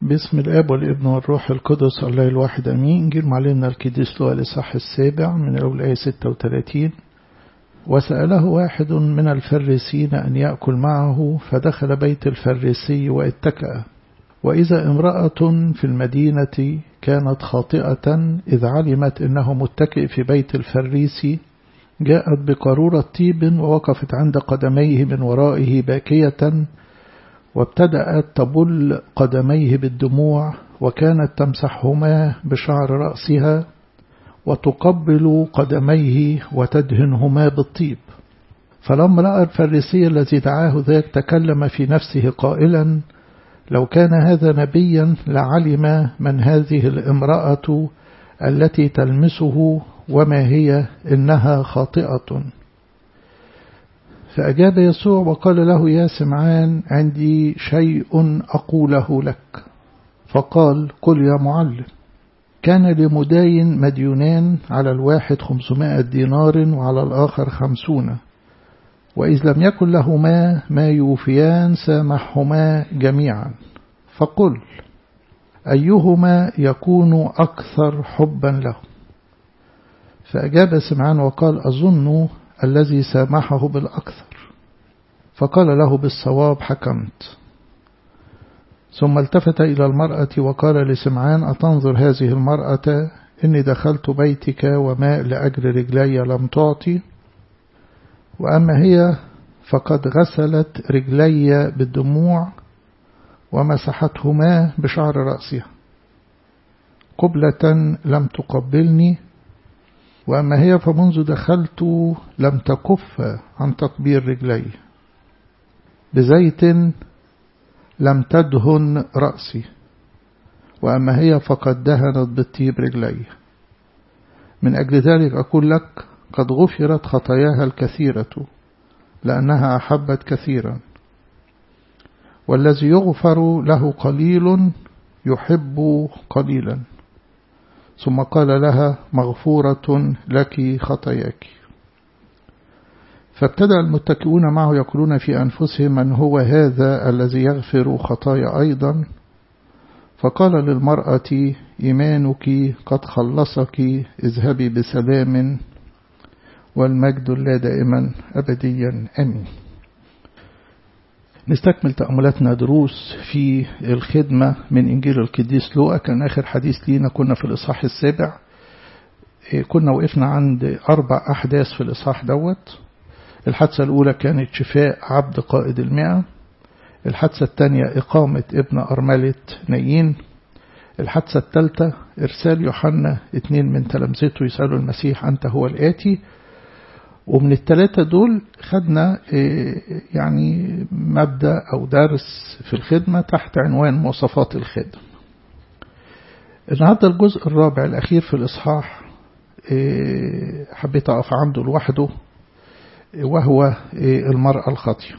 باسم الاب والابن والروح القدس الله الواحد امين انجيل معلمنا القديس لوقا الاصحاح السابع من اول ايه 36 وسأله واحد من الفريسين أن يأكل معه فدخل بيت الفريسي واتكأ وإذا امرأة في المدينة كانت خاطئة إذ علمت أنه متكئ في بيت الفريسي جاءت بقارورة طيب ووقفت عند قدميه من ورائه باكية وابتدأت تبل قدميه بالدموع وكانت تمسحهما بشعر رأسها وتقبل قدميه وتدهنهما بالطيب فلما رأى الفريسي الذي دعاه ذاك تكلم في نفسه قائلا لو كان هذا نبيا لعلم من هذه الامرأة التي تلمسه وما هي إنها خاطئة فأجاب يسوع وقال له يا سمعان عندي شيء أقوله لك فقال قل يا معلم كان لمداين مديونان على الواحد خمسمائة دينار وعلى الآخر خمسون وإذ لم يكن لهما ما يوفيان سامحهما جميعا فقل أيهما يكون أكثر حبا له فأجاب سمعان وقال أظن الذي سامحه بالأكثر فقال له بالصواب حكمت ثم التفت إلى المرأة وقال لسمعان أتنظر هذه المرأة إني دخلت بيتك وماء لأجل رجلي لم تعطي وأما هي فقد غسلت رجلي بالدموع ومسحتهما بشعر رأسها قبلة لم تقبلني وأما هي فمنذ دخلت لم تكف عن تقبيل رجلي بزيت لم تدهن رأسي وأما هي فقد دهنت بالطيب رجلي من أجل ذلك أقول لك قد غفرت خطاياها الكثيرة لأنها أحبت كثيرا والذي يغفر له قليل يحب قليلا ثم قال لها مغفورة لك خطاياك فابتدأ المتكئون معه يقولون في أنفسهم من هو هذا الذي يغفر خطايا أيضا فقال للمرأة إيمانك قد خلصك اذهبي بسلام والمجد لا دائما أبديا أمين نستكمل تأملاتنا دروس في الخدمة من إنجيل القديس لوقا كان آخر حديث لينا كنا في الإصحاح السابع كنا وقفنا عند أربع أحداث في الإصحاح دوت الحادثة الأولى كانت شفاء عبد قائد المئة الحادثة الثانية إقامة ابن أرملة نايين الحادثة الثالثة إرسال يوحنا اتنين من تلامذته يسألوا المسيح أنت هو الآتي ومن الثلاثة دول خدنا يعني مبدأ أو درس في الخدمة تحت عنوان مواصفات الخدمة النهاردة الجزء الرابع الأخير في الإصحاح حبيت أقف عنده لوحده وهو المرأة الخاطية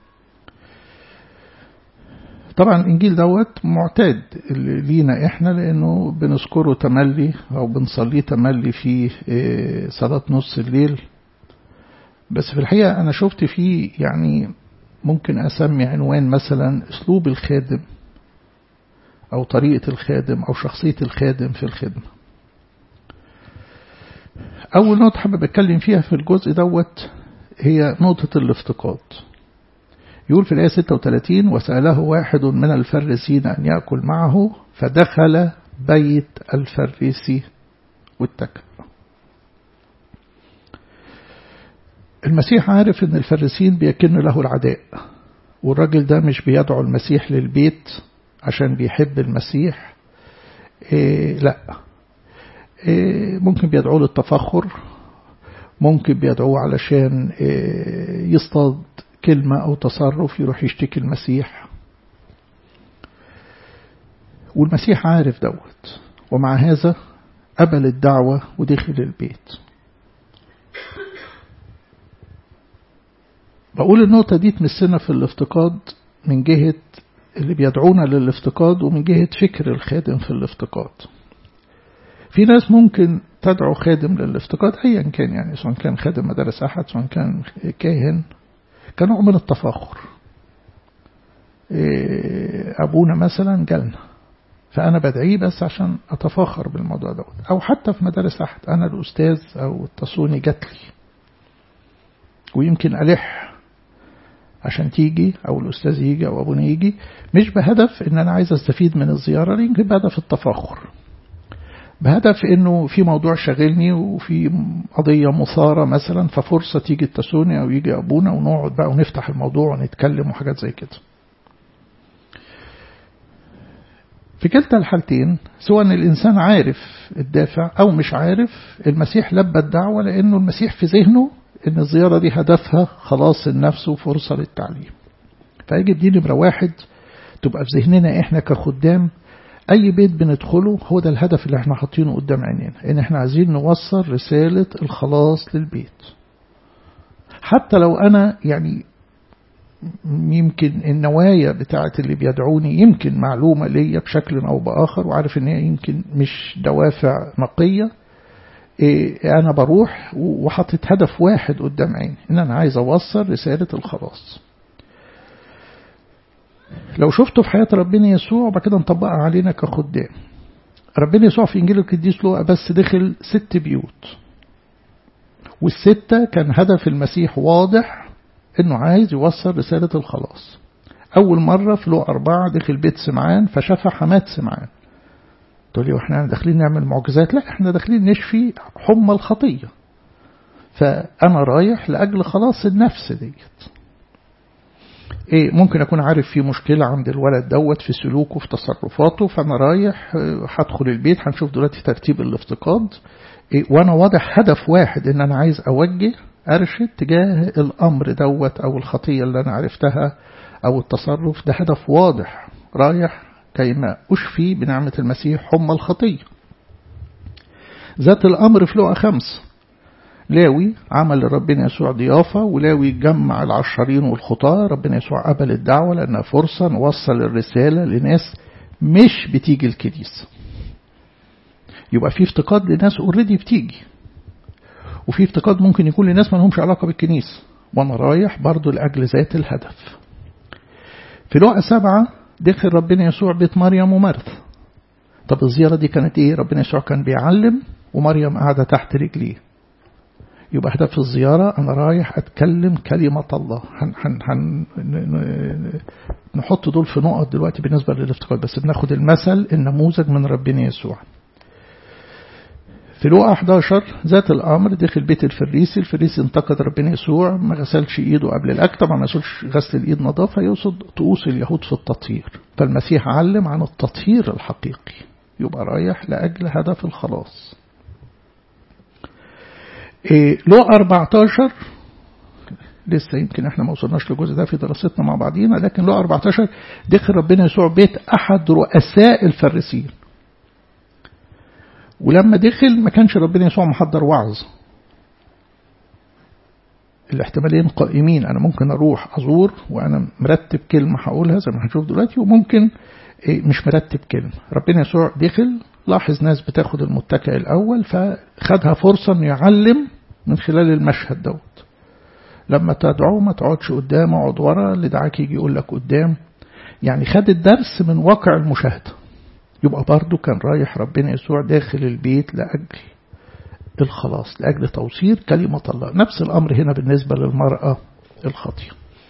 طبعا الإنجيل دوت معتاد لينا إحنا لأنه بنذكره تملي أو بنصليه تملي في صلاة نص الليل بس في الحقيقة أنا شفت فيه يعني ممكن أسمي عنوان مثلا أسلوب الخادم أو طريقة الخادم أو شخصية الخادم في الخدمة أول نقطة حابب أتكلم فيها في الجزء دوت هي نقطة الافتقاد يقول في الآية 36 وسأله واحد من الفريسين أن يأكل معه فدخل بيت الفريسي واتكأ المسيح عارف ان الفريسين بيكن له العداء والراجل ده مش بيدعو المسيح للبيت عشان بيحب المسيح إيه لا إيه ممكن بيدعوه للتفخر ممكن بيدعوه علشان إيه يصطاد كلمة أو تصرف يروح يشتكي المسيح والمسيح عارف دوت ومع هذا قبل الدعوة ودخل البيت بقول النقطة دي تمسنا في الافتقاد من جهة اللي بيدعونا للافتقاد ومن جهة فكر الخادم في الافتقاد في ناس ممكن تدعو خادم للافتقاد أيا كان يعني سواء كان خادم مدارس أحد سواء كان كاهن كنوع من التفاخر أبونا مثلا جالنا فأنا بدعيه بس عشان أتفاخر بالموضوع دوت أو حتى في مدارس أحد أنا الأستاذ أو التصوني جات لي ويمكن ألح عشان تيجي أو الأستاذ يجي أو أبونا يجي مش بهدف إن أنا عايز أستفيد من الزيارة يمكن بهدف التفاخر بهدف إنه في موضوع شاغلني وفي قضية مثارة مثلا ففرصة تيجي التسوني أو يجي أبونا ونقعد بقى ونفتح الموضوع ونتكلم وحاجات زي كده في كلتا الحالتين سواء ان الإنسان عارف الدافع أو مش عارف المسيح لبى الدعوة لأنه المسيح في ذهنه ان الزيارة دي هدفها خلاص النفس وفرصة للتعليم فيجب دي نمرة واحد تبقى في ذهننا احنا كخدام اي بيت بندخله هو ده الهدف اللي احنا حاطينه قدام عينينا ان احنا عايزين نوصل رسالة الخلاص للبيت حتى لو انا يعني يمكن النوايا بتاعت اللي بيدعوني يمكن معلومة ليا بشكل أو بآخر وعارف إن هي يمكن مش دوافع نقية إيه أنا بروح وحطت هدف واحد قدام عيني إن أنا عايز أوصل رسالة الخلاص لو شفته في حياة ربنا يسوع وبعد كده نطبقها علينا كخدام ربنا يسوع في إنجيل القديس لوقا بس دخل ست بيوت والستة كان هدف المسيح واضح إنه عايز يوصل رسالة الخلاص أول مرة في لوقا أربعة دخل بيت سمعان فشفى حمات سمعان تقول لي واحنا داخلين نعمل معجزات لا احنا داخلين نشفي حمى الخطية فأنا رايح لأجل خلاص النفس ديت ايه ممكن اكون عارف في مشكلة عند الولد دوت في سلوكه في تصرفاته فانا رايح هدخل البيت هنشوف دلوقتي ترتيب الافتقاد إيه وانا واضح هدف واحد ان انا عايز اوجه ارشد تجاه الامر دوت او الخطية اللي انا عرفتها او التصرف ده هدف واضح رايح كيما أشفي بنعمة المسيح حمى الخطية ذات الأمر في لقى خمس لاوي عمل لربنا يسوع ضيافة ولاوي جمع العشرين والخطاة ربنا يسوع قبل الدعوة لأنها فرصة نوصل الرسالة لناس مش بتيجي الكنيسة يبقى في افتقاد لناس اوريدي بتيجي وفي افتقاد ممكن يكون لناس ما لهمش علاقة بالكنيسة وانا رايح برضو لأجل ذات الهدف في لقى سبعة دخل ربنا يسوع بيت مريم ومرث طب الزيارة دي كانت ايه ربنا يسوع كان بيعلم ومريم قاعدة تحت رجليه يبقى هدف الزيارة أنا رايح أتكلم كلمة الله هن هن هن نحط دول في نقط دلوقتي بالنسبة للافتقاد بس بناخد المثل النموذج من ربنا يسوع في لوقا 11 ذات الأمر دخل بيت الفريسي الفريسي انتقد ربنا يسوع ما غسلش إيده قبل الأكل طبعا ما يقصدش غسل الإيد نظافة يقصد طقوس اليهود في التطهير فالمسيح علم عن التطهير الحقيقي يبقى رايح لأجل هدف الخلاص إيه لوقا 14 لسه يمكن احنا ما وصلناش للجزء ده في دراستنا مع بعضينا لكن لوقا 14 دخل ربنا يسوع بيت أحد رؤساء الفريسيين ولما دخل ما كانش ربنا يسوع محضر وعظ الاحتمالين قائمين أنا ممكن أروح أزور وأنا مرتب كلمة هقولها زي ما هنشوف دلوقتي وممكن مش مرتب كلمة ربنا يسوع دخل لاحظ ناس بتاخد المتكئ الأول فخدها فرصة أنه يعلم من خلال المشهد دوت لما تدعوه ما تقعدش قدام اقعد ورا اللي دعاك يجي يقول لك قدام يعني خد الدرس من واقع المشاهدة يبقى برضه كان رايح ربنا يسوع داخل البيت لأجل الخلاص لأجل توصيل كلمة الله نفس الأمر هنا بالنسبة للمرأة الخاطئة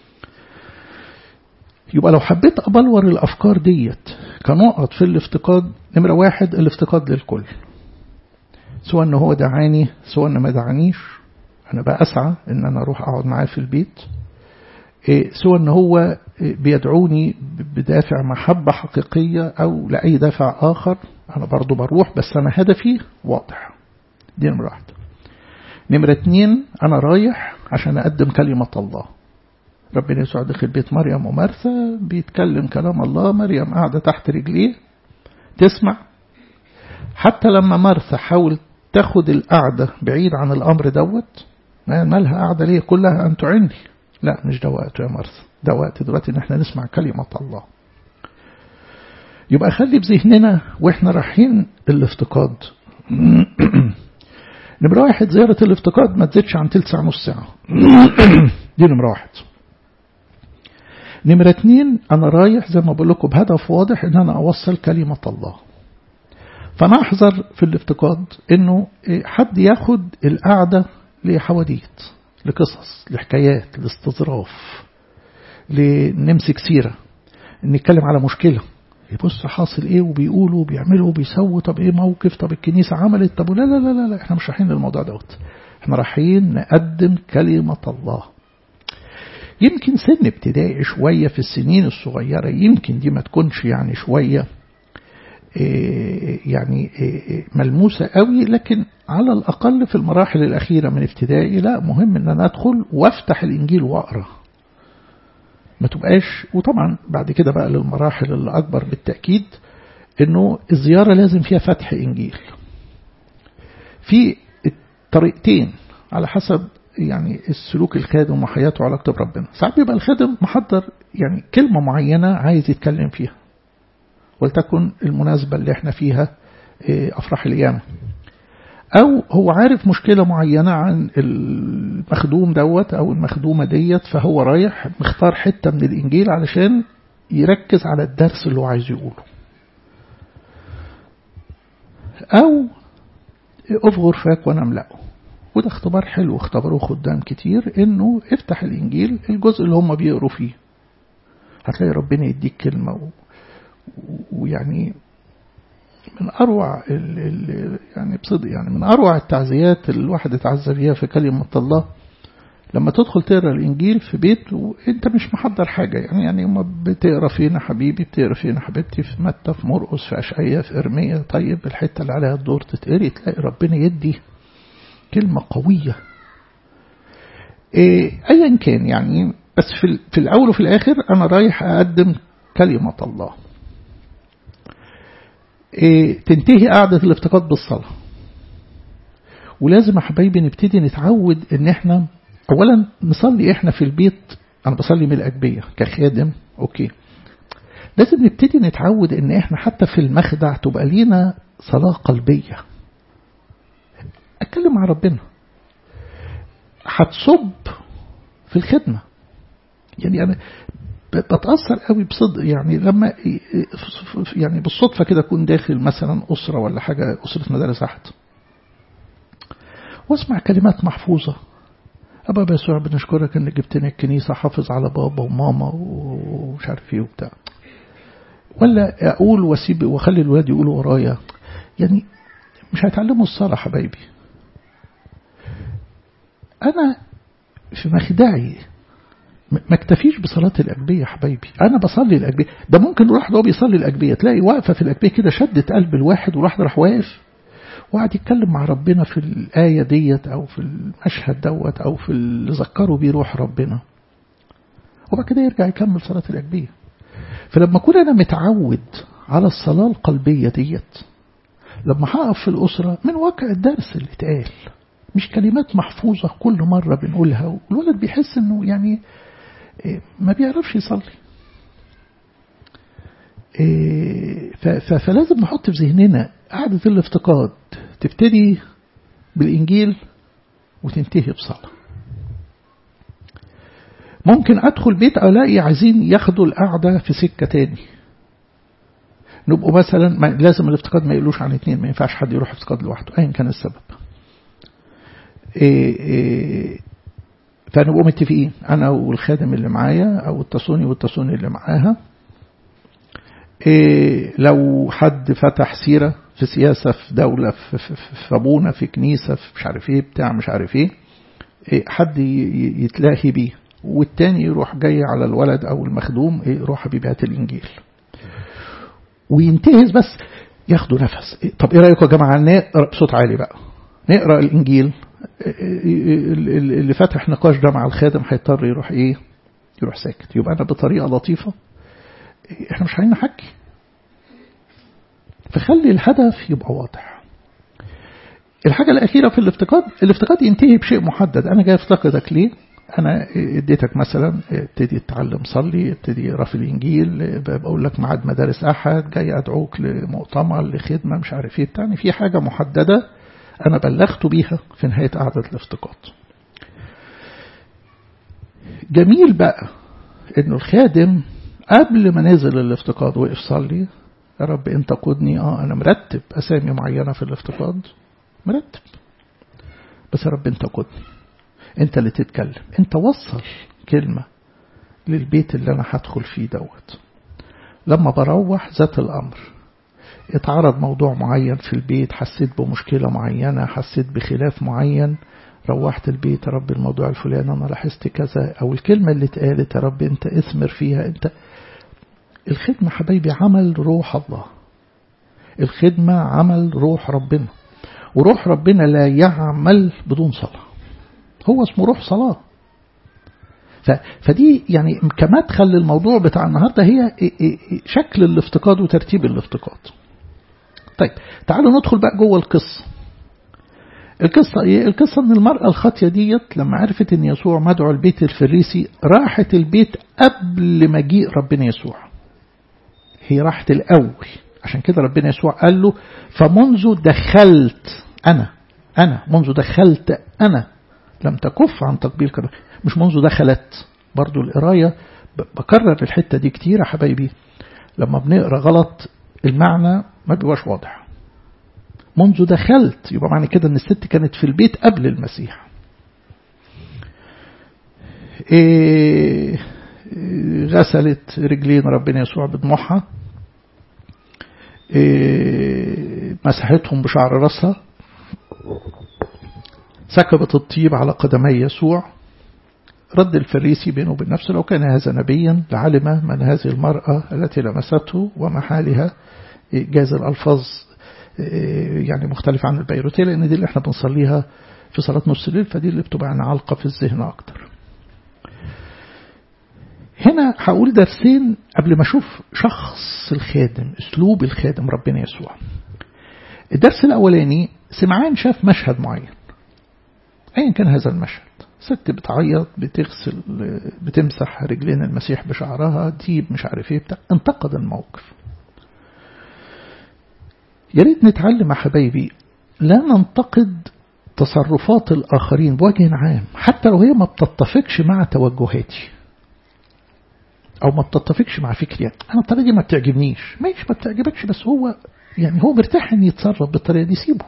يبقى لو حبيت أبلور الأفكار ديت كنقط في الافتقاد نمرة واحد الافتقاد للكل سواء ان هو دعاني سواء ان ما دعانيش انا بقى اسعى ان انا اروح اقعد معاه في البيت إيه سواء ان هو بيدعوني بدافع محبة حقيقية او لأي دافع اخر انا برضو بروح بس انا هدفي واضح دي نمرة واحدة نمرة اتنين انا رايح عشان اقدم كلمة الله ربنا يسوع دخل بيت مريم ومرثى بيتكلم كلام الله مريم قاعدة تحت رجليه تسمع حتى لما مرثى حاولت تاخد القعدة بعيد عن الأمر دوت مالها قاعدة ليه كلها أن تعني لا مش ده وقته يا مرثى ده وقت دلوقتي ان احنا نسمع كلمة الله يبقى خلي بذهننا واحنا رايحين الافتقاد نمرة واحد زيارة الافتقاد ما تزيدش عن تلت ساعة نص ساعة دي نمرة واحد نمرة اتنين أنا رايح زي ما بقول لكم بهدف واضح إن أنا أوصل كلمة الله فأنا أحذر في الافتقاد إنه حد ياخد القعدة لحواديت لقصص لحكايات لاستظراف لنمسك سيرة نتكلم على مشكلة يبص حاصل ايه وبيقولوا وبيعملوا وبيسووا طب ايه موقف طب الكنيسة عملت طب لا لا لا لا, لا احنا مش رايحين للموضوع دوت احنا رايحين نقدم كلمة الله يمكن سن ابتدائي شوية في السنين الصغيرة يمكن دي ما تكونش يعني شوية يعني ملموسة قوي لكن على الأقل في المراحل الأخيرة من ابتدائي لا مهم أن أنا أدخل وافتح الإنجيل وأقرأ ما تبقاش وطبعا بعد كده بقى للمراحل الأكبر بالتأكيد أنه الزيارة لازم فيها فتح إنجيل في طريقتين على حسب يعني السلوك الخادم وحياته وعلاقته بربنا ساعات بيبقى الخادم محضر يعني كلمة معينة عايز يتكلم فيها ولتكن المناسبة اللي احنا فيها أفراح القيامة أو هو عارف مشكلة معينة عن المخدوم دوت أو المخدومة ديت فهو رايح مختار حتة من الإنجيل علشان يركز على الدرس اللي هو عايز يقوله أو أفغر فاك وأنا أملأه وده اختبار حلو اختبروه خدام كتير انه افتح الانجيل الجزء اللي هم بيقروا فيه هتلاقي ربنا يديك كلمة و... ويعني من أروع ال ال يعني بصدق يعني من أروع التعزيات اللي الواحد اتعزى فيها في كلمة الله لما تدخل تقرا الإنجيل في بيت وأنت مش محضر حاجة يعني يعني ما بتقرا فينا حبيبي بتقرا فينا حبيبتي في متى في مرقس في أشعية في إرمية طيب الحتة اللي عليها الدور تتقري تلاقي ربنا يدي كلمة قوية إيه أيا كان يعني بس في, في الأول وفي الآخر أنا رايح أقدم كلمة الله إيه تنتهي قعدة الافتقاد بالصلاة ولازم يا حبايبي نبتدي نتعود ان احنا اولا نصلي احنا في البيت انا بصلي من الاجبيه كخادم اوكي لازم نبتدي نتعود ان احنا حتى في المخدع تبقى لينا صلاه قلبيه اتكلم مع ربنا هتصب في الخدمه يعني انا بتأثر قوي بصدق يعني لما يعني بالصدفة كده أكون داخل مثلا أسرة ولا حاجة أسرة مدارس أحد واسمع كلمات محفوظة أبا يسوع بنشكرك إنك جبتني الكنيسة حافظ على بابا وماما ومش عارف إيه وبتاع ولا أقول واسيب وأخلي الولاد يقولوا ورايا يعني مش هيتعلموا الصلاة حبايبي أنا في مخدعي ما اكتفيش بصلاة الأجبية يا حبايبي أنا بصلي الأجبية ده ممكن الواحد وهو بيصلي الأجبية تلاقي واقفة في الأجبية كده شدت قلب الواحد والواحد راح واقف وقعد يتكلم مع ربنا في الآية ديت أو في المشهد دوت أو في اللي ذكره بيه روح ربنا وبعد كده يرجع يكمل صلاة الأجبية فلما أكون أنا متعود على الصلاة القلبية ديت لما هقف في الأسرة من واقع الدرس اللي اتقال مش كلمات محفوظة كل مرة بنقولها والولد بيحس انه يعني ما بيعرفش يصلي فلازم نحط في ذهننا قعدة الافتقاد تبتدي بالإنجيل وتنتهي بصلاة ممكن أدخل بيت ألاقي عايزين ياخدوا القعدة في سكة تاني نبقوا مثلا ما لازم الافتقاد ما يقولوش عن اتنين ما ينفعش حد يروح افتقاد لوحده أيا كان السبب إيه إيه فنبقوا متفقين أنا والخادم اللي معايا أو التصوني والتصوني اللي معاها إيه لو حد فتح سيرة في سياسة في دولة في, في, في أبونا في كنيسة في مش عارف إيه بتاع مش عارف إيه, إيه حد يتلاهي بيه والتاني يروح جاي على الولد أو المخدوم إيه روح حبيبي هات الإنجيل وينتهز بس ياخدوا نفس إيه طب إيه رأيكم يا جماعة نقرأ بصوت عالي بقى نقرأ الإنجيل اللي فتح نقاش ده مع الخادم هيضطر يروح ايه يروح ساكت يبقى انا بطريقه لطيفه احنا مش عايزين نحكي فخلي الهدف يبقى واضح الحاجة الأخيرة في الافتقاد الافتقاد ينتهي بشيء محدد أنا جاي افتقدك ليه أنا اديتك مثلا ابتدي تتعلم صلي ابتدي اقرا في الإنجيل بقول لك ميعاد مدارس أحد جاي أدعوك لمؤتمر لخدمة مش عارف ايه بتاعني في حاجة محددة أنا بلغت بيها في نهاية قعدة الافتقاد جميل بقى انه الخادم قبل ما نزل الافتقاد وقف صلي يا رب انت قدني اه انا مرتب اسامي معينة في الافتقاد مرتب بس يا رب انت قدني انت اللي تتكلم انت وصل كلمة للبيت اللي انا هدخل فيه دوت لما بروح ذات الامر اتعرض موضوع معين في البيت حسيت بمشكلة معينة حسيت بخلاف معين روحت البيت يا رب الموضوع الفلاني أنا لاحظت كذا أو الكلمة اللي اتقالت يا رب أنت اثمر فيها أنت الخدمة حبايبي عمل روح الله الخدمة عمل روح ربنا وروح ربنا لا يعمل بدون صلاة هو اسمه روح صلاة فدي يعني كمدخل للموضوع بتاع النهاردة هي شكل الافتقاد وترتيب الافتقاد طيب تعالوا ندخل بقى جوه القصة القصة ايه القصة ان المرأة الخاطية ديت لما عرفت ان يسوع مدعو البيت الفريسي راحت البيت قبل مجيء ربنا يسوع هي راحت الاول عشان كده ربنا يسوع قال له فمنذ دخلت انا انا منذ دخلت انا لم تكف عن تقبيل كده مش منذ دخلت برضو القراية بكرر الحتة دي كتير يا حبايبي لما بنقرا غلط المعنى ما بيبقاش واضح منذ دخلت يبقى معنى كده ان الست كانت في البيت قبل المسيح إيه غسلت رجلين ربنا يسوع بدموعها إيه مسحتهم بشعر راسها سكبت الطيب على قدمي يسوع رد الفريسي بينه وبين نفسه لو كان هذا نبيا لعلم من هذه المرأة التي لمسته وما حالها جاز الألفاظ يعني مختلف عن البيروتية لأن دي اللي احنا بنصليها في صلاة نص الليل فدي اللي بتبقى يعني علقة في الذهن أكتر هنا هقول درسين قبل ما أشوف شخص الخادم أسلوب الخادم ربنا يسوع الدرس الأولاني سمعان شاف مشهد معين أيا كان هذا المشهد ست بتعيط بتغسل بتمسح رجلين المسيح بشعرها تجيب مش عارف ايه بتاع انتقد الموقف يا ريت نتعلم يا حبايبي لا ننتقد تصرفات الآخرين بوجه عام حتى لو هي ما بتتفقش مع توجهاتي أو ما بتتفقش مع فكري أنا الطريقة دي ما بتعجبنيش ماشي ما بتعجبكش بس هو يعني هو مرتاح إن يتصرف بالطريقة دي سيبه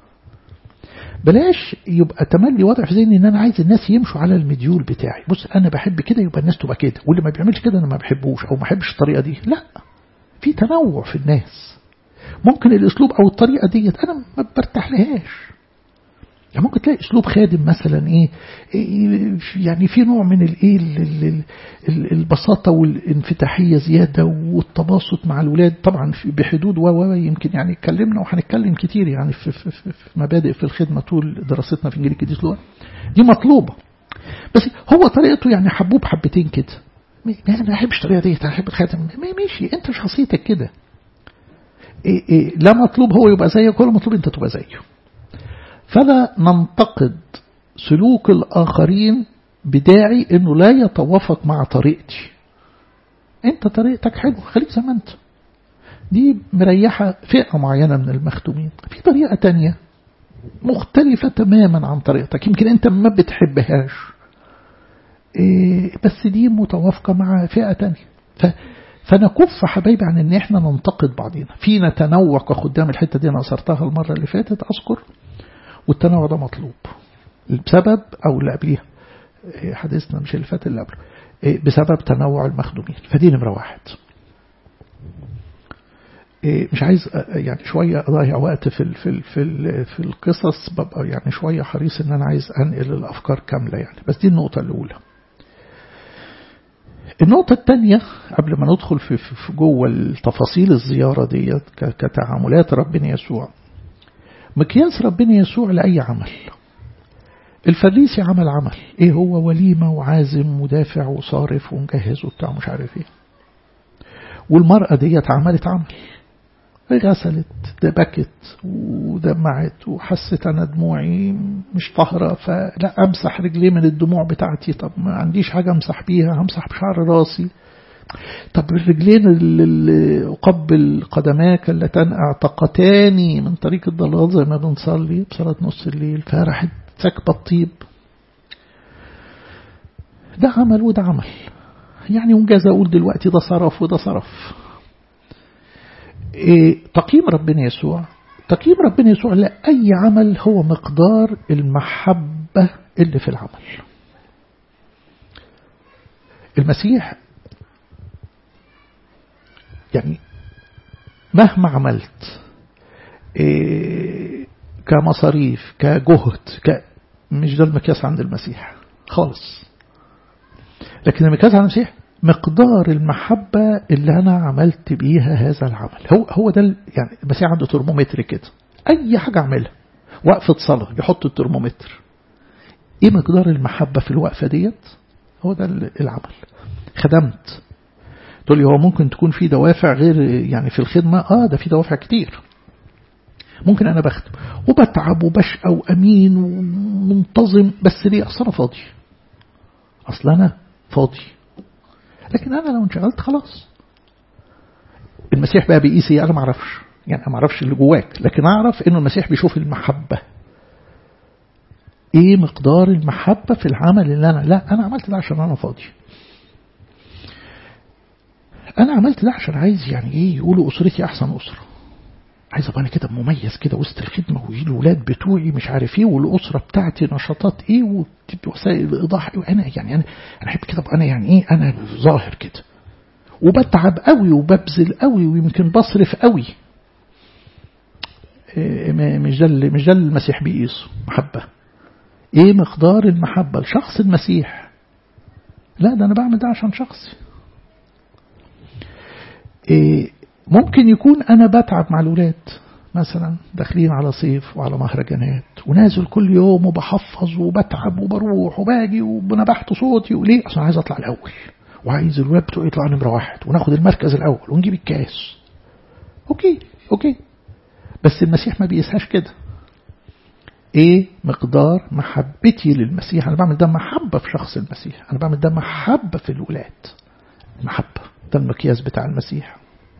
بلاش يبقى تملي واضح في ذهني ان انا عايز الناس يمشوا على المديول بتاعي بص انا بحب كده يبقى الناس تبقى كده واللي ما بيعملش كده انا ما بحبوش او ما بحبش الطريقه دي لا في تنوع في الناس ممكن الاسلوب او الطريقه ديت انا ما برتاح لهاش يعني ممكن تلاقي اسلوب خادم مثلا ايه, إيه يعني في نوع من الايه البساطه والانفتاحيه زياده والتباسط مع الولاد طبعا بحدود و يمكن يعني اتكلمنا وهنتكلم كتير يعني في, في, في, في مبادئ في الخدمه طول دراستنا في انجيل القديس لوقا دي مطلوبه بس هو طريقته يعني حبوب حبتين كده انا ما بحبش الطريقه دي انا بحب الخاتم ماشي انت شخصيتك كده إيه إيه لا مطلوب هو يبقى زيك ولا مطلوب انت تبقى زيه فلا ننتقد سلوك الآخرين بداعي أنه لا يتوافق مع طريقتي أنت طريقتك حلوة خليك زي ما أنت دي مريحة فئة معينة من المخدومين في طريقة تانية مختلفة تماما عن طريقتك يمكن أنت ما بتحبهاش إيه بس دي متوافقة مع فئة تانية ف فنكف حبايبي عن ان احنا ننتقد بعضنا فينا تنوع كخدام الحته دي انا اثرتها المره اللي فاتت اذكر والتنوع ده مطلوب بسبب أو اللي قبليها حديثنا مش اللي فات اللي قبله بسبب تنوع المخدومين فدي نمرة واحد مش عايز يعني شوية أضيع وقت في ال في ال في, ال في القصص ببقى يعني شوية حريص إن أنا عايز أنقل الأفكار كاملة يعني بس دي النقطة الأولى النقطة الثانية قبل ما ندخل في, في جوه التفاصيل الزيارة ديت كتعاملات ربنا يسوع مقياس ربنا يسوع لأي عمل الفريسي عمل عمل ايه هو وليمة وعازم ودافع وصارف ومجهز وبتاع مش عارف ايه والمرأة ديت عملت عمل غسلت بكت ودمعت وحست انا دموعي مش طاهرة فلا امسح رجلي من الدموع بتاعتي طب ما عنديش حاجة امسح بيها همسح بشعر راسي طب الرجلين اللي أقبل قدماك اللتان اعتقتاني من طريق الضلال زي ما بنصلي بصلاة نص الليل فراحت سكبة الطيب ده عمل وده عمل يعني ونجاز أقول دلوقتي ده صرف وده صرف إيه تقييم ربنا يسوع تقييم ربنا يسوع لأي عمل هو مقدار المحبة اللي في العمل المسيح يعني مهما عملت إيه كمصاريف كجهد ك مش ده المقياس عند المسيح خالص لكن المقياس عند المسيح مقدار المحبة اللي أنا عملت بيها هذا العمل هو هو ده يعني المسيح عنده ترمومتر كده أي حاجة أعملها وقفة صلاة يحط الترمومتر إيه مقدار المحبة في الوقفة ديت هو ده العمل خدمت تقول لي هو ممكن تكون في دوافع غير يعني في الخدمة آه ده في دوافع كتير ممكن أنا بخدم وبتعب وبشقى وأمين ومنتظم بس ليه أصل أنا فاضي أصل أنا فاضي لكن أنا لو انشغلت خلاص المسيح بقى بيقيس ايه أنا ما أعرفش يعني أنا ما أعرفش اللي جواك لكن أعرف إنه المسيح بيشوف المحبة إيه مقدار المحبة في العمل اللي أنا لا أنا عملت ده عشان أنا فاضي أنا عملت ده عشان عايز يعني إيه يقولوا أسرتي أحسن أسرة عايز ابقى انا كده مميز كده وسط الخدمه ويجي الولاد بتوعي مش عارف ايه والاسره بتاعتي نشاطات ايه ووسائل الايضاح ايه وانا يعني انا انا احب كده ابقى انا يعني ايه انا ظاهر كده وبتعب قوي وببذل قوي ويمكن بصرف قوي إيه مش ده مش ده المسيح بيقيسه محبه ايه مقدار المحبه لشخص المسيح لا ده انا بعمل ده عشان شخصي إيه ممكن يكون أنا بتعب مع الولاد مثلا داخلين على صيف وعلى مهرجانات ونازل كل يوم وبحفظ وبتعب وبروح وباجي ونبحت صوتي وليه عشان عايز أطلع الأول وعايز الولاد بتوعي يطلعوا نمرة واحد وناخد المركز الأول ونجيب الكاس أوكي أوكي بس المسيح ما بيقيسهاش كده ايه مقدار محبتي للمسيح انا بعمل ده محبة في شخص المسيح انا بعمل ده محبة في الولاد محبة ده المقياس بتاع المسيح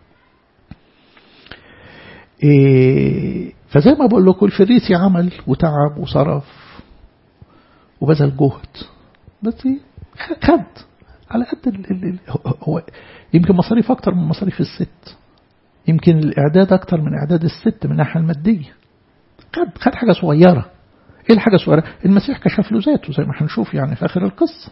إيه فزي ما بقول لكم الفريسي عمل وتعب وصرف وبذل جهد بس خد على قد ال ال هو يمكن مصاريف أكتر من مصاريف الست يمكن الإعداد أكتر من إعداد الست من الناحية المادية خد خد حاجة صغيرة إيه الحاجة الصغيرة المسيح كشف له ذاته زي ما هنشوف يعني في آخر القصة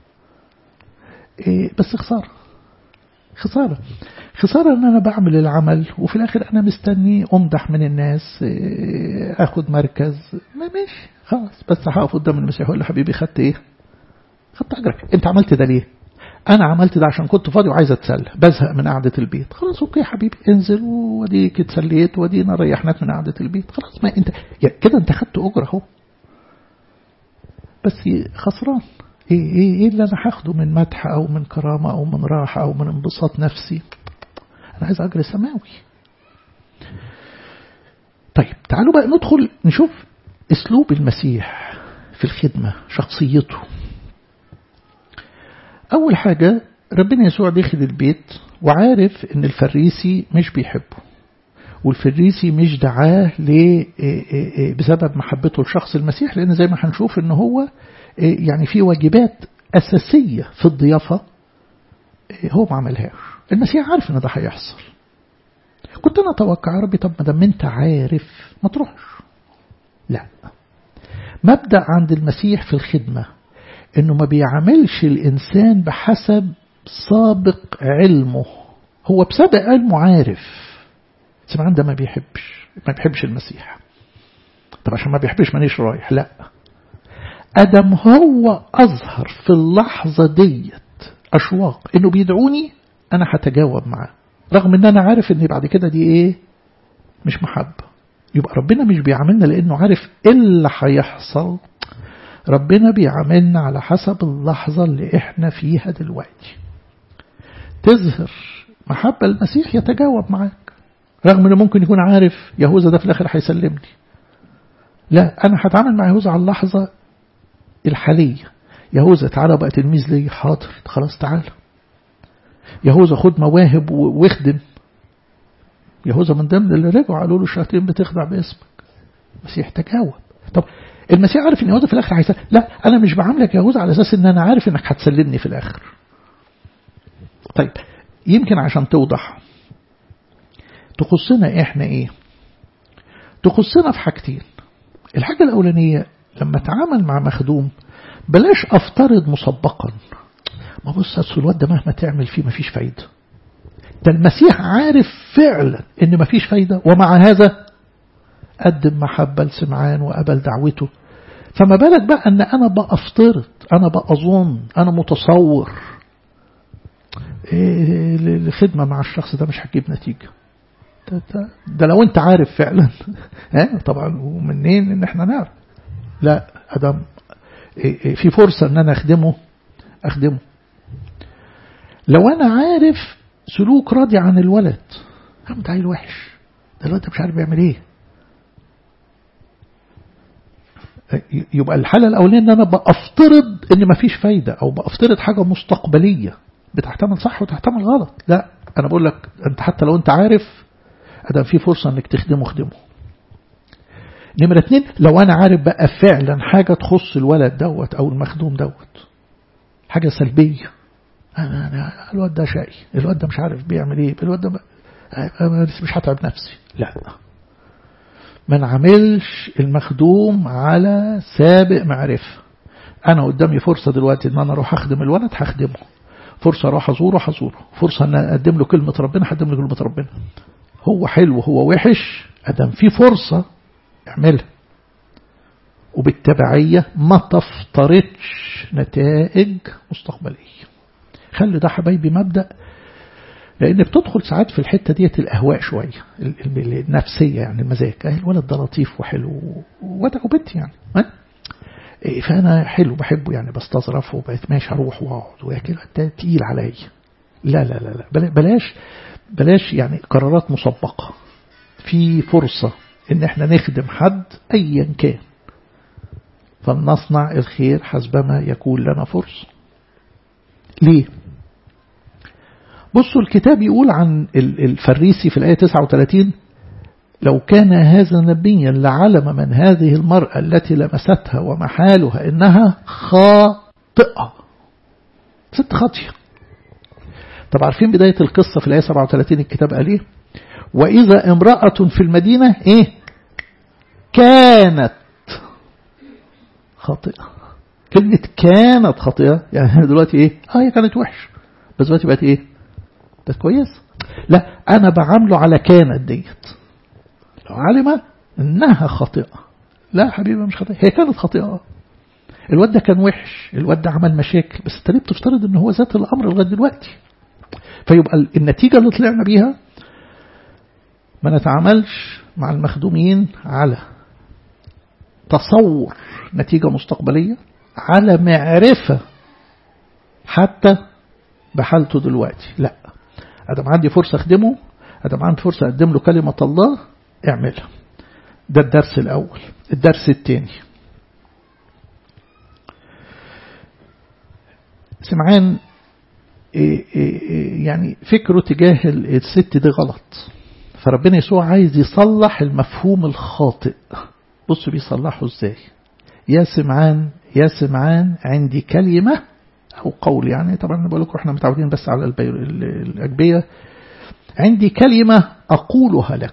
إيه بس خسارة خسارة خسارة ان انا بعمل العمل وفي الاخر انا مستني امدح من الناس اخد مركز ما ماشي خلاص بس هقف قدام المسيح اقول له حبيبي خدت ايه خدت اجرك انت عملت ده ليه انا عملت ده عشان كنت فاضي وعايز اتسلى بزهق من قعدة البيت خلاص اوكي حبيبي انزل وديك اتسليت ودينا ريحناك من قعدة البيت خلاص ما انت يعني كده انت خدت اجرة اهو بس خسران ايه ايه ايه اللي انا هاخده من مدح او من كرامة او من راحة او من انبساط نفسي انا عايز اجر سماوي طيب تعالوا بقى ندخل نشوف اسلوب المسيح في الخدمة شخصيته اول حاجة ربنا يسوع داخل البيت وعارف ان الفريسي مش بيحبه والفريسي مش دعاه بسبب محبته لشخص المسيح لان زي ما هنشوف ان هو يعني في واجبات أساسية في الضيافة هو ما عملهاش المسيح عارف ان ده هيحصل كنت انا اتوقع يا ربي طب ما دام انت عارف ما تروحش لا مبدأ عند المسيح في الخدمة انه ما بيعملش الانسان بحسب سابق علمه هو بسابق علمه عارف سمعان ده ما بيحبش ما بيحبش المسيح طب عشان ما بيحبش مانيش رايح لا أدم هو أظهر في اللحظة ديت أشواق إنه بيدعوني أنا هتجاوب معاه رغم إن أنا عارف إن بعد كده دي إيه مش محبة يبقى ربنا مش بيعاملنا لأنه عارف إيه اللي هيحصل ربنا بيعاملنا على حسب اللحظة اللي إحنا فيها دلوقتي تظهر محبة المسيح يتجاوب معاك رغم إنه ممكن يكون عارف يهوذا ده في الآخر هيسلمني لا أنا هتعامل مع يهوذا على اللحظة الحالية يهوذا تعالى بقى تلميذ لي حاضر خلاص تعالى يهوذا خد مواهب واخدم يهوذا من ضمن اللي رجعوا قالوا له الشياطين بتخدع باسمك المسيح تجاوب طب المسيح عارف ان يهوذا في الاخر هيسلم لا انا مش بعاملك يهوذا على اساس ان انا عارف انك هتسلمني في الاخر طيب يمكن عشان توضح تخصنا احنا ايه تخصنا في حاجتين الحاجة الأولانية لما اتعامل مع مخدوم بلاش افترض مسبقا ما بص أصل الواد ده مهما تعمل فيه مفيش فايدة ده المسيح عارف فعلا ان مفيش فايدة ومع هذا قدم محبة لسمعان وقبل دعوته فما بالك بقى ان انا بأفترض انا بأظن انا متصور إيه الخدمة مع الشخص ده مش هتجيب نتيجة ده, ده, ده لو انت عارف فعلا ها طبعا ومنين ان احنا نعرف لا ادم إيه في فرصة ان انا اخدمه اخدمه لو انا عارف سلوك راضي عن الولد هم ده عيل وحش ده الولد مش عارف بيعمل ايه يبقى الحالة الأولانية إن أنا بأفترض إن مفيش فايدة أو بأفترض حاجة مستقبلية بتحتمل صح وتحتمل غلط لا أنا بقول لك أنت حتى لو أنت عارف أدام في فرصة إنك تخدمه خدمه نمرة اتنين لو أنا عارف بقى فعلا حاجة تخص الولد دوت أو المخدوم دوت حاجة سلبية أنا أنا الواد ده شقي الواد ده مش عارف بيعمل إيه الواد ده مش هتعب نفسي لا ما نعملش المخدوم على سابق معرفة أنا قدامي فرصة دلوقتي إن أنا أروح أخدم الولد هخدمه فرصة أروح أزوره هزوره فرصة أن أقدم له كلمة ربنا هقدم له كلمة ربنا هو حلو هو وحش أدام في فرصة اعملها وبالتبعية ما تفترضش نتائج مستقبلية خلي ده حبايبي مبدأ لأن بتدخل ساعات في الحتة ديت الأهواء شوية النفسية يعني المزاج الولد ده لطيف وحلو وبنت يعني فأنا حلو بحبه يعني بستظرف وبقيت ماشي هروح واقعد وياكل ده تقيل عليا لا لا لا لا بلاش بلاش يعني قرارات مسبقة في فرصة ان احنا نخدم حد ايا كان فلنصنع الخير حسبما يكون لنا فرصة ليه بصوا الكتاب يقول عن الفريسي في الآية 39 لو كان هذا نبيا لعلم من هذه المرأة التي لمستها ومحالها إنها خاطئة ست خاطئة طب عارفين بداية القصة في الآية 37 الكتاب قال إيه وإذا امرأة في المدينة إيه كانت خاطئة كلمة كانت خاطئة يعني دلوقتي إيه آه هي كانت وحش بس دلوقتي بقت إيه ده كويس لا أنا بعامله على كانت ديت لو علم إنها خاطئة لا حبيبي مش خاطئة هي كانت خاطئة الواد ده كان وحش الواد ده عمل مشاكل بس انت ليه بتفترض ان هو ذات الامر لغايه دلوقتي فيبقى النتيجه اللي طلعنا بيها ما نتعاملش مع المخدومين على تصور نتيجه مستقبليه على معرفه حتى بحالته دلوقتي لا ادم عندي فرصه اخدمه ادم عندي فرصه اقدم له كلمه الله اعملها ده الدرس الاول الدرس الثاني سمعان يعني فكره تجاه الست دي غلط فربنا يسوع عايز يصلح المفهوم الخاطئ بصوا بيصلحه ازاي يا سمعان يا سمعان عندي كلمة أو قول يعني طبعا بقول لكم احنا متعودين بس على الأجبية عندي كلمة أقولها لك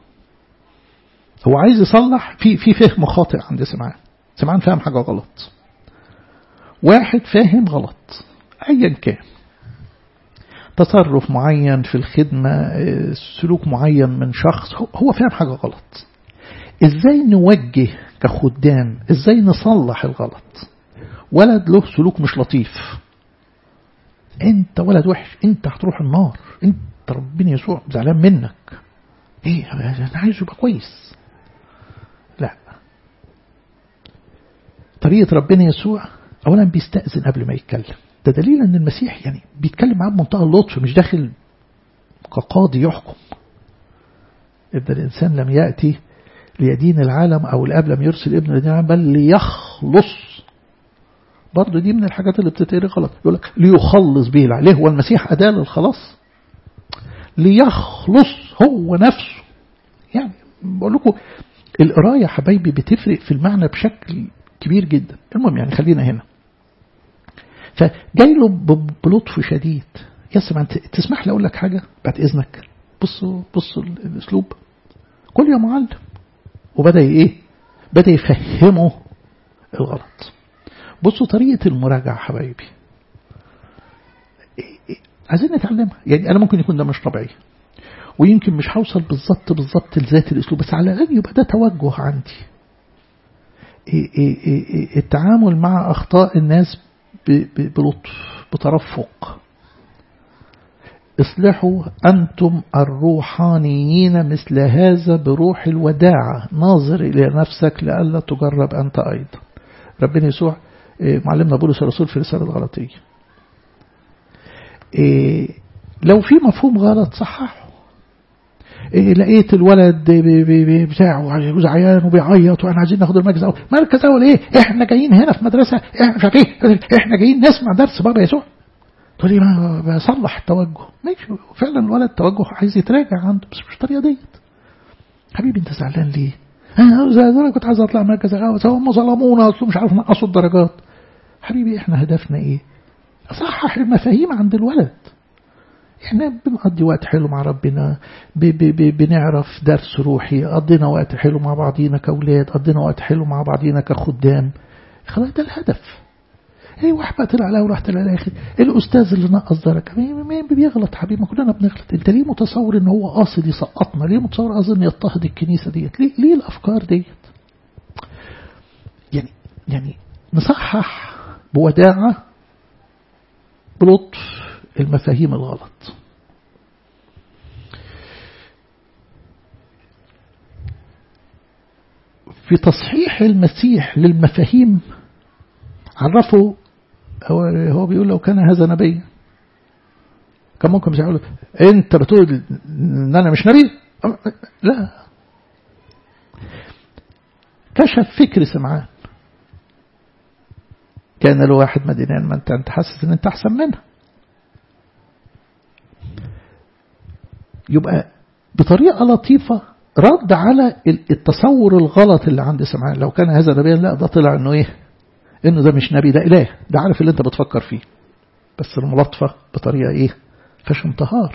هو عايز يصلح في في فهم خاطئ عند سمعان سمعان فاهم حاجة غلط واحد فاهم غلط أيا كان تصرف معين في الخدمة سلوك معين من شخص هو فاهم حاجة غلط ازاي نوجه كخدام ازاي نصلح الغلط ولد له سلوك مش لطيف انت ولد وحش انت هتروح النار انت ربنا يسوع زعلان منك ايه انا عايزه يبقى كويس لا طريقة ربنا يسوع اولا بيستأذن قبل ما يتكلم ده دليل ان المسيح يعني بيتكلم معاه بمنتهى اللطف مش داخل كقاضي يحكم إن الإنسان لم يأتي ليدين العالم أو الأب لم يرسل ابن ليدين العالم بل ليخلص برضه دي من الحاجات اللي بتتقري غلط يقول لك ليخلص به ليه هو المسيح أداة للخلاص ليخلص هو نفسه يعني بقول لكم القراية حبايبي بتفرق في المعنى بشكل كبير جدا المهم يعني خلينا هنا فجاي له بلطف شديد يا سمع تسمح لي اقول لك حاجه بعد اذنك بصوا بصوا الاسلوب قل يا معلم وبدا ايه بدا يفهمه الغلط بصوا طريقه المراجعه حبايبي عايزين نتعلمها يعني انا ممكن يكون ده مش طبيعي ويمكن مش هوصل بالظبط بالظبط لذات الاسلوب بس على الاقل يبقى ده توجه عندي التعامل مع اخطاء الناس بلطف بترفق اصلحوا أنتم الروحانيين مثل هذا بروح الوداعة ناظر إلى نفسك لألا تجرب أنت أيضا ربنا يسوع معلمنا بولس الرسول في رسالة غلطية لو في مفهوم غلط صححه لقيت الولد بتاعه جوز عيان وبيعيط واحنا عايزين ناخد المركز الاول مركز اول ايه احنا جايين هنا في مدرسه احنا مش عارف ايه احنا جايين نسمع درس بابا يسوع تقول لي ما بصلح التوجه ماشي فعلا الولد توجه عايز يتراجع عنده بس مش الطريقه ديت حبيبي انت زعلان ليه؟ انا كنت عايز اطلع مركز اول هم ظلمونا اصل مش عارف نقصوا الدرجات حبيبي احنا هدفنا ايه؟ اصحح المفاهيم عند الولد احنا بنقضي وقت حلو مع ربنا بي بي بي بنعرف درس روحي قضينا وقت حلو مع بعضينا كأولاد قضينا وقت حلو مع بعضينا كخدام خلاص ده الهدف هي واحد بقى طلع عليها وراح طلع عليها الاستاذ اللي نقص درجه مين بيغلط حبيبي ما كلنا بنغلط انت ليه متصور ان هو قاصد يسقطنا ليه متصور قاصد يضطهد الكنيسه ديت ليه ليه الافكار ديت يعني يعني نصحح بوداعه بلطف المفاهيم الغلط في تصحيح المسيح للمفاهيم عرفوا هو هو بيقول لو كان هذا نبي كان ممكن مش يقول انت بتقول ان انا مش نبي لا كشف فكر سمعان كان له واحد مدينان ما انت انت حاسس ان انت احسن منها يبقى بطريقة لطيفة رد على التصور الغلط اللي عند سمعان لو كان هذا نبيا لا ده طلع انه ايه انه ده مش نبي ده اله ده عارف اللي انت بتفكر فيه بس الملطفة بطريقة ايه فش انتهار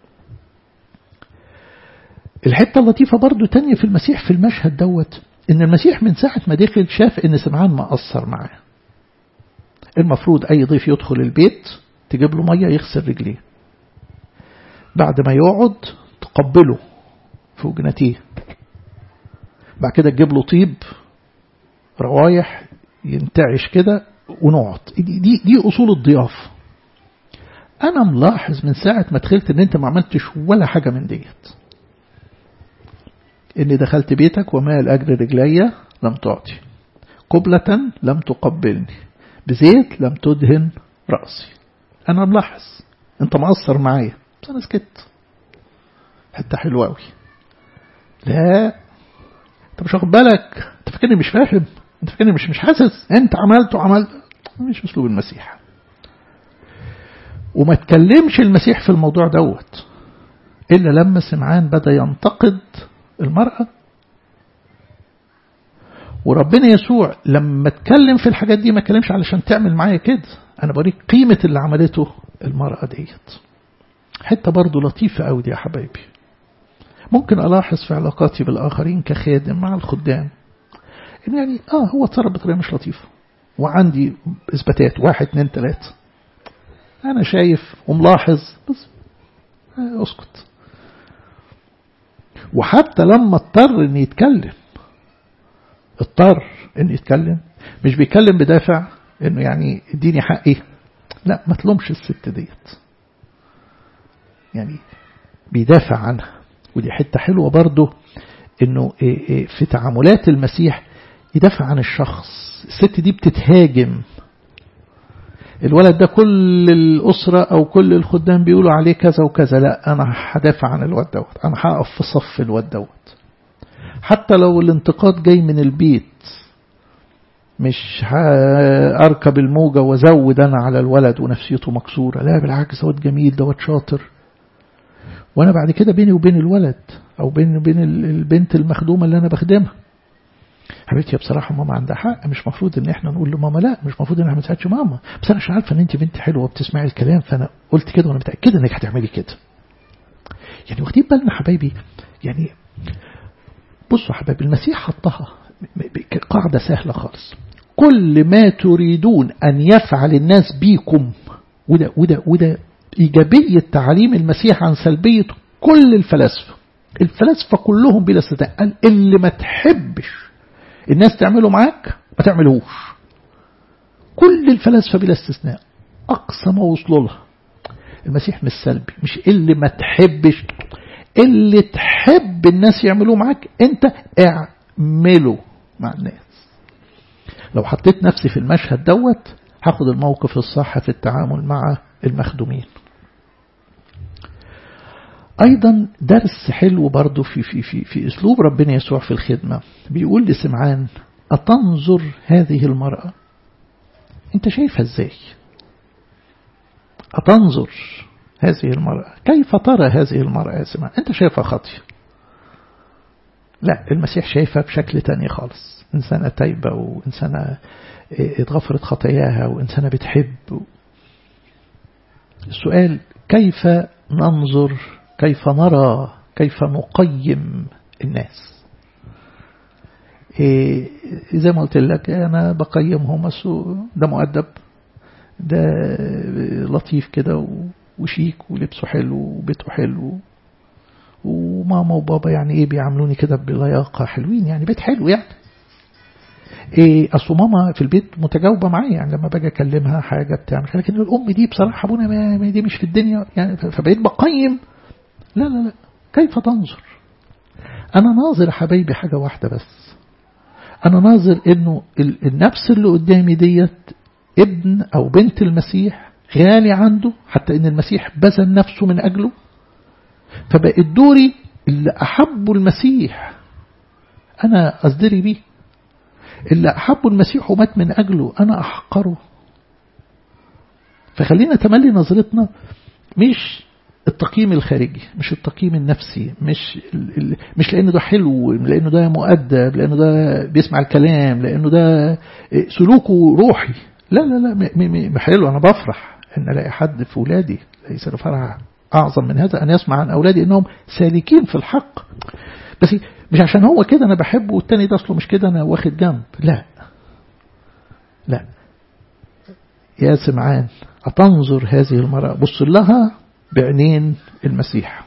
الحتة اللطيفة برضو تانية في المسيح في المشهد دوت ان المسيح من ساعة ما دخل شاف ان سمعان مقصر معاه المفروض اي ضيف يدخل البيت تجيب له مية يغسل رجليه بعد ما يقعد تقبله في وجنتيه بعد كده تجيب له طيب روايح ينتعش كده ونقعد دي, دي, دي أصول الضيافة أنا ملاحظ من ساعة ما دخلت إن أنت ما عملتش ولا حاجة من ديت إني دخلت بيتك وما الأجر رجلي لم تعطي قبلة لم تقبلني بزيت لم تدهن رأسي أنا ملاحظ أنت مقصر معايا بس أنا سكت حتة حلوة أوي لا أنت مش واخد بالك أنت فاكرني مش فاهم أنت فاكرني مش مش حاسس أنت عملت وعملت مش أسلوب المسيح وما تكلمش المسيح في الموضوع دوت إلا لما سمعان بدأ ينتقد المرأة وربنا يسوع لما اتكلم في الحاجات دي ما اتكلمش علشان تعمل معايا كده أنا بوريك قيمة اللي عملته المرأة ديت حتة برضو لطيفة أوي دي يا حبايبي ممكن ألاحظ في علاقاتي بالآخرين كخادم مع الخدام إن يعني آه هو اتصرف بطريقة مش لطيفة وعندي إثباتات واحد اتنين تلاتة أنا شايف وملاحظ بس آه أسكت وحتى لما اضطر إن يتكلم اضطر إن يتكلم مش بيتكلم بدافع إنه يعني اديني حقي لا ما تلومش الست ديت يعني بيدافع عنها ودي حتة حلوة برضه انه في تعاملات المسيح يدافع عن الشخص الست دي بتتهاجم الولد ده كل الأسرة أو كل الخدام بيقولوا عليه كذا وكذا لا أنا هدافع عن الواد دوت أنا هقف في صف الواد دوت حتى لو الانتقاد جاي من البيت مش هأركب الموجة وزود أنا على الولد ونفسيته مكسورة لا بالعكس دوت جميل دوت شاطر وأنا بعد كده بيني وبين الولد أو بيني وبين البنت المخدومة اللي أنا بخدمها حبيبتي بصراحة ماما عندها حق مش مفروض ان احنا نقول لماما لا مش مفروض ان احنا ما نساعدش ماما بس انا مش عارفة ان انت بنت حلوة وبتسمعي الكلام فانا قلت كده وانا متأكدة انك هتعملي كده يعني واخدين بالنا حبايبي يعني بصوا حبايبي المسيح حطها قاعدة سهلة خالص كل ما تريدون أن يفعل الناس بيكم وده, وده, وده إيجابية تعليم المسيح عن سلبية كل الفلاسفة الفلاسفة كلهم بلا استثناء قال اللي ما تحبش الناس تعمله معاك ما تعملهوش كل الفلاسفة بلا استثناء أقصى ما وصلوا لها المسيح مش سلبي مش اللي ما تحبش اللي تحب الناس يعملوه معاك انت اعمله مع الناس لو حطيت نفسي في المشهد دوت هاخد الموقف الصح في التعامل مع المخدومين أيضا درس حلو برضه في, في, في, في أسلوب ربنا يسوع في الخدمة بيقول لسمعان أتنظر هذه المرأة أنت شايفها إزاي أتنظر هذه المرأة كيف ترى هذه المرأة يا سمعان أنت شايفها خطية لا المسيح شايفها بشكل تاني خالص إنسانة تايبة وإنسانة اتغفرت خطاياها وإنسانة بتحب السؤال كيف ننظر كيف نرى كيف نقيم الناس إيه زي ما قلت لك أنا بقيمهم ده مؤدب ده لطيف كده وشيك ولبسه حلو وبيته حلو وماما وبابا يعني ايه بيعاملوني كده بلياقة حلوين يعني بيت حلو يعني إيه أصل ماما في البيت متجاوبة معايا يعني لما باجي أكلمها حاجة بتعمل لكن الأم دي بصراحة أبونا ما دي مش في الدنيا يعني فبقيت بقيم لا لا لا كيف تنظر أنا ناظر حبايبي حاجة واحدة بس أنا ناظر إنه النفس اللي قدامي ديت ابن أو بنت المسيح غالي عنده حتى إن المسيح بذل نفسه من أجله فبقت دوري اللي أحبه المسيح أنا أصدري بيه اللي أحبه المسيح ومات من أجله أنا أحقره فخلينا تملي نظرتنا مش التقييم الخارجي مش التقييم النفسي مش مش لأنه ده حلو لأنه ده مؤدب لأنه ده بيسمع الكلام لأنه ده سلوكه روحي لا لا لا حلو أنا بفرح إن ألاقي حد في ولادي ليس فرح أعظم من هذا أن يسمع عن أولادي أنهم سالكين في الحق بس مش عشان هو كده أنا بحبه والتاني ده أصله مش كده أنا واخد جنب لا لا يا سمعان أتنظر هذه المرأة بص لها بعينين المسيح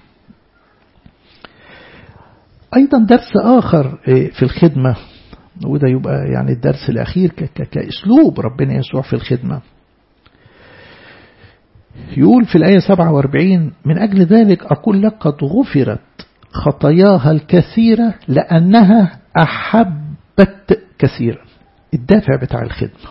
أيضا درس آخر في الخدمة وده يبقى يعني الدرس الأخير كأسلوب ربنا يسوع في الخدمة يقول في الآية 47 من أجل ذلك أقول لك قد غفرت خطاياها الكثيرة لأنها أحبت كثيرا الدافع بتاع الخدمة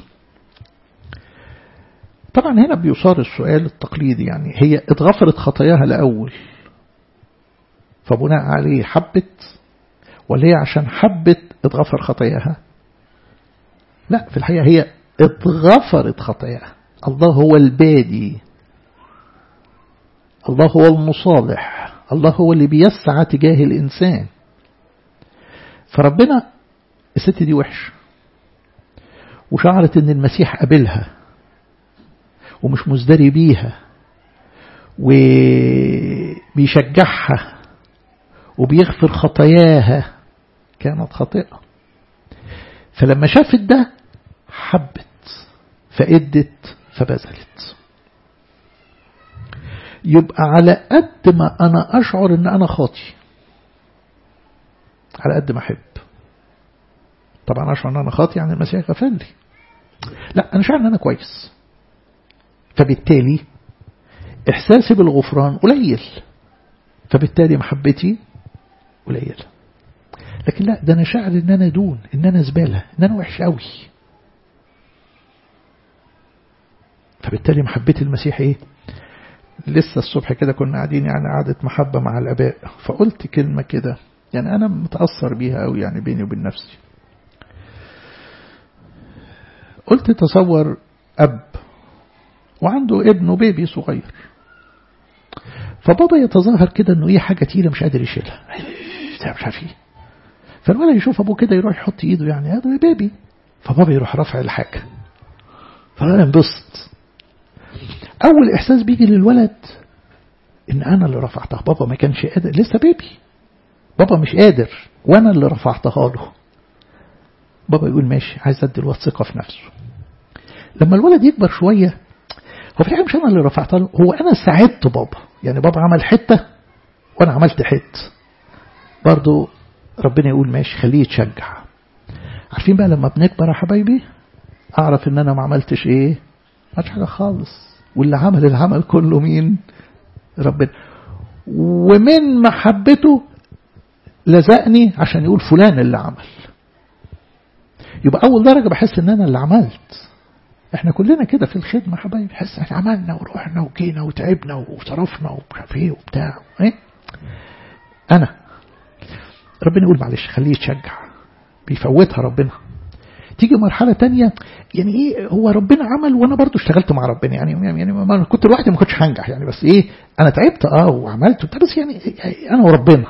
طبعا هنا بيصار السؤال التقليدي يعني هي اتغفرت خطاياها الأول فبناء عليه حبت ولا هي عشان حبت اتغفر خطاياها لا في الحقيقة هي اتغفرت خطاياها الله هو البادي الله هو المصالح الله هو اللي بيسعى تجاه الإنسان فربنا الست دي وحش وشعرت ان المسيح قابلها ومش مزدري بيها وبيشجعها وبيغفر خطاياها كانت خاطئة فلما شافت ده حبت فادت فبذلت يبقى على قد ما أنا أشعر أن أنا خاطي على قد ما أحب طبعا أشعر أن أنا خاطي يعني المسيح غفر لي لا أنا شعر أن أنا كويس فبالتالي إحساسي بالغفران قليل فبالتالي محبتي قليلة لكن لا ده أنا شاعر أن أنا دون أن أنا زبالة أن أنا وحش قوي فبالتالي محبتي المسيح إيه لسه الصبح كده كنا قاعدين يعني قعدة محبة مع الأباء فقلت كلمة كده يعني أنا متأثر بيها أوي يعني بيني وبين نفسي قلت تصور أب وعنده ابنه بيبي صغير فبابا يتظاهر كده انه ايه حاجة تقيلة مش قادر يشيلها مش عارف ايه فالولد يشوف ابوه كده يروح يحط ايده يعني هذا يا بيبي فبابا يروح رافع الحاجه فالولد ينبسط اول احساس بيجي للولد ان انا اللي رفعتها بابا ما كانش قادر لسه بيبي بابا مش قادر وانا اللي رفعتها له بابا يقول ماشي عايز ادي الواد ثقه في نفسه لما الولد يكبر شويه هو في الحقيقه مش انا اللي رفعتها له هو انا ساعدت بابا يعني بابا عمل حته وانا عملت حته برضه ربنا يقول ماشي خليه يتشجع عارفين بقى لما بنكبر يا حبايبي اعرف ان انا ما عملتش ايه ما عملتش حاجه خالص واللي عمل العمل كله مين ربنا ومن محبته لزقني عشان يقول فلان اللي عمل يبقى اول درجه بحس ان انا اللي عملت احنا كلنا كده في الخدمه حبايبي بحس احنا عملنا ورحنا وجينا وتعبنا وصرفنا ومش عارف ايه وبتاع ايه انا ربنا يقول معلش خليه يتشجع بيفوتها ربنا تيجي مرحلة تانية يعني ايه هو ربنا عمل وانا برضو اشتغلت مع ربنا يعني يعني ما كنت لوحدي ما كنتش هنجح يعني بس ايه انا تعبت اه وعملت بس يعني انا وربنا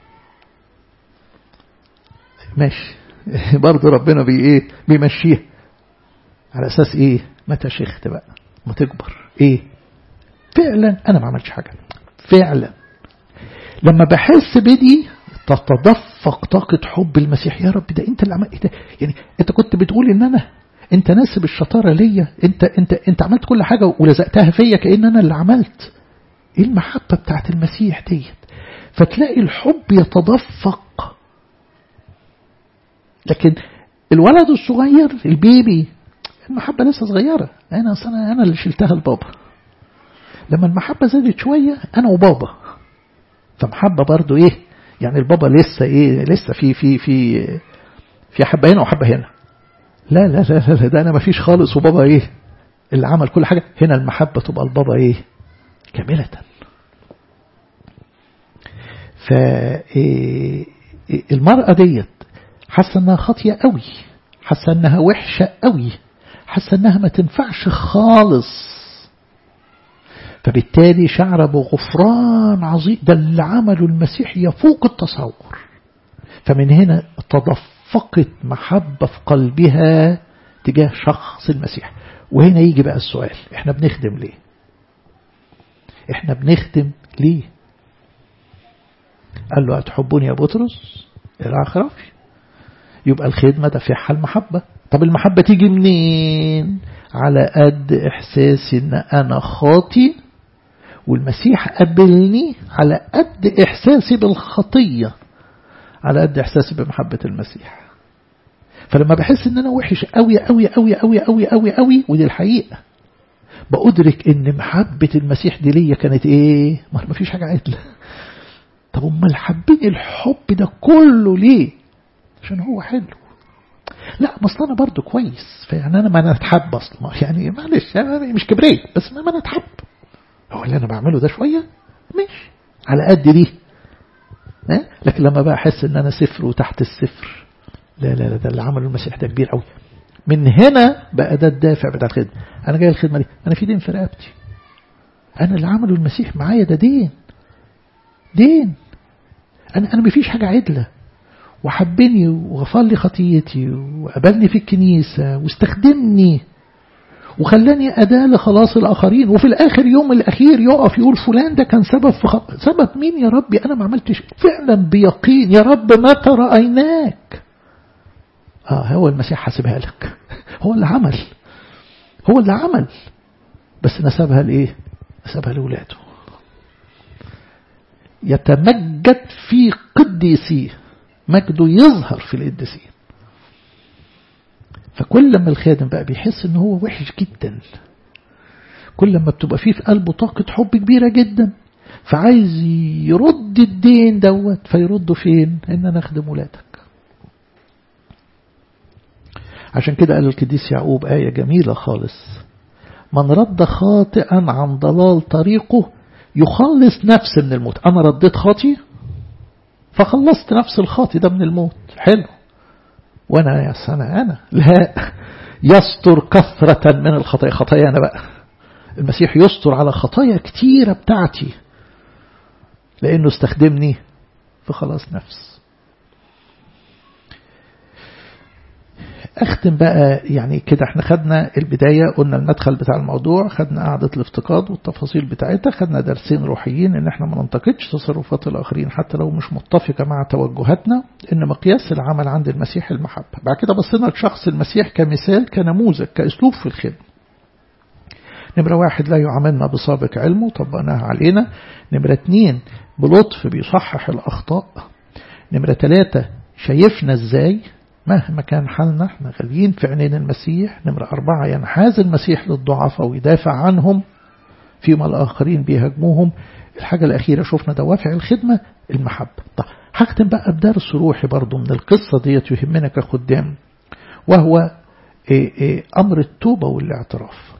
ماشي برضو ربنا بي ايه بيمشيها على اساس ايه متى شيخت بقى ما تكبر ايه فعلا انا ما عملتش حاجة فعلا لما بحس بدي تتدفق طاقة حب المسيح يا رب ده انت اللي عملت ده يعني انت كنت بتقول ان انا انت ناسب الشطارة ليا انت انت انت عملت كل حاجة ولزقتها فيا كأن انا اللي عملت ايه المحبة بتاعت المسيح ديت فتلاقي الحب يتدفق لكن الولد الصغير البيبي المحبة لسه صغيرة انا انا انا اللي شلتها لبابا لما المحبة زادت شوية انا وبابا فمحبة برضو ايه يعني البابا لسه ايه لسه في في في في حبه هنا وحبه هنا لا لا لا لا ده انا ما فيش خالص وبابا ايه اللي عمل كل حاجه هنا المحبه تبقى البابا ايه كامله ف المرأة ديت حاسة انها خاطية قوي حاسة انها وحشة قوي حاسة انها ما تنفعش خالص فبالتالي شعر بغفران عظيم ده اللي عمله المسيح يفوق التصور فمن هنا تدفقت محبة في قلبها تجاه شخص المسيح وهنا يجي بقى السؤال احنا بنخدم ليه احنا بنخدم ليه قال له أتحبوني يا بطرس إلى آخره يبقى الخدمة دافعها المحبة طب المحبة تيجي منين على قد إحساسي إن أنا خاطي والمسيح قبلني على قد إحساسي بالخطية على قد إحساسي بمحبة المسيح فلما بحس إن أنا وحش قوي قوي قوي قوي قوي قوي قوي ودي الحقيقة بأدرك إن محبة المسيح دي ليا كانت إيه ما فيش حاجة عدلة طب أمال حبني الحب ده كله ليه عشان هو حلو لا ما اصل انا برضه كويس فيعني انا ما انا اتحب اصلا يعني معلش انا مش كبريت بس ما انا اتحب هو اللي انا بعمله ده شويه ماشي على قد دي ها لكن لما بقى احس ان انا صفر وتحت الصفر لا لا لا ده اللي عمله المسيح ده كبير قوي من هنا بقى ده الدافع بتاع الخدمه انا جاي الخدمه دي انا في دين في رقبتي انا اللي عمله المسيح معايا ده دين دين انا انا مفيش حاجه عدله وحبني وغفر لي خطيتي وقبلني في الكنيسة واستخدمني وخلاني أداة لخلاص الآخرين وفي الآخر يوم الأخير يقف يقول فلان ده كان سبب في خط... سبب مين يا ربي أنا ما عملتش فعلا بيقين يا رب متى رأيناك آه هو المسيح حاسبها لك هو اللي عمل هو اللي عمل بس نسبها لإيه نسبها لولاده يتمجد في قديسيه مجده يظهر في القديسين فكل لما الخادم بقى بيحس ان هو وحش جدا كل لما بتبقى فيه في قلبه طاقة حب كبيرة جدا فعايز يرد الدين دوت فيرده فين ان انا اخدم ولادك عشان كده قال القديس يعقوب آية جميلة خالص من رد خاطئا عن ضلال طريقه يخلص نفس من الموت أنا رديت خاطئ فخلصت نفس الخاطي ده من الموت حلو وانا يا سنة انا لا يستر كثرة من الخطايا خطايا انا بقى المسيح يستر على خطايا كتيرة بتاعتي لانه استخدمني في خلاص نفس أختم بقى يعني كده احنا خدنا البداية قلنا المدخل بتاع الموضوع خدنا قعدة الافتقاد والتفاصيل بتاعتها خدنا درسين روحيين ان احنا ما ننتقدش تصرفات الآخرين حتى لو مش متفقة مع توجهاتنا ان مقياس العمل عند المسيح المحبة بعد كده بصينا لشخص المسيح كمثال كنموذج كأسلوب في الخدمة نمرة واحد لا يعاملنا بسابق علمه طبقناها علينا نمرة اتنين بلطف بيصحح الأخطاء نمرة ثلاثة شايفنا ازاي مهما كان حالنا احنا غاليين في عينين المسيح نمرة أربعة ينحاز المسيح للضعفاء ويدافع عنهم فيما الآخرين بيهاجموهم الحاجة الأخيرة شفنا دوافع الخدمة المحبة طب هختم بقى بدرس روحي برضو من القصة ديت يهمنا كخدام وهو إيه إيه أمر التوبة والاعتراف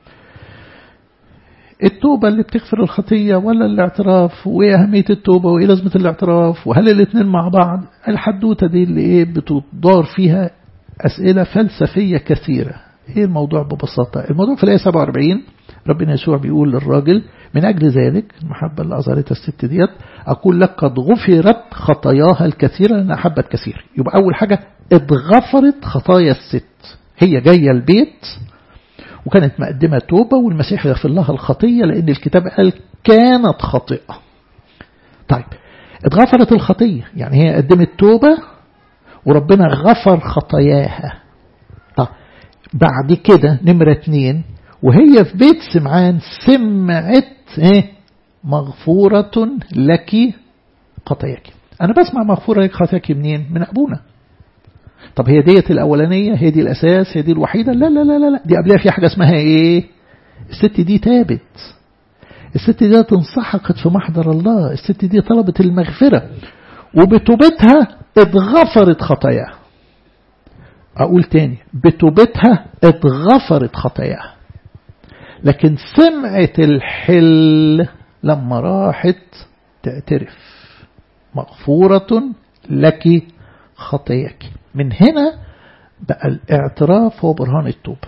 التوبة اللي بتغفر الخطية ولا الاعتراف وإيه أهمية التوبة وإيه لازمة الاعتراف وهل الاثنين مع بعض الحدوتة دي اللي إيه بتدار فيها أسئلة فلسفية كثيرة إيه الموضوع ببساطة الموضوع في الآية 47 ربنا يسوع بيقول للراجل من أجل ذلك المحبة اللي أظهرتها الست ديت أقول لك قد غفرت خطاياها الكثيرة لأن أحبت كثير يبقى أول حاجة اتغفرت خطايا الست هي جاية البيت وكانت مقدمة توبة والمسيح يغفر لها الخطية لأن الكتاب قال كانت خاطئة طيب اتغفرت الخطية يعني هي قدمت توبة وربنا غفر خطاياها طيب بعد كده نمرة اتنين وهي في بيت سمعان سمعت ايه مغفورة لك خطاياك أنا بسمع مغفورة لك خطاياك منين من أبونا طب هي ديت الأولانية هي دي الأساس هي دي الوحيدة لا لا لا لا دي قبلها في حاجة اسمها إيه الست دي تابت الست دي انسحقت في محضر الله الست دي طلبت المغفرة وبتوبتها اتغفرت خطاياها أقول تاني بتوبتها اتغفرت خطاياها لكن سمعت الحل لما راحت تعترف مغفورة لك خطاياك من هنا بقى الاعتراف هو برهان التوبة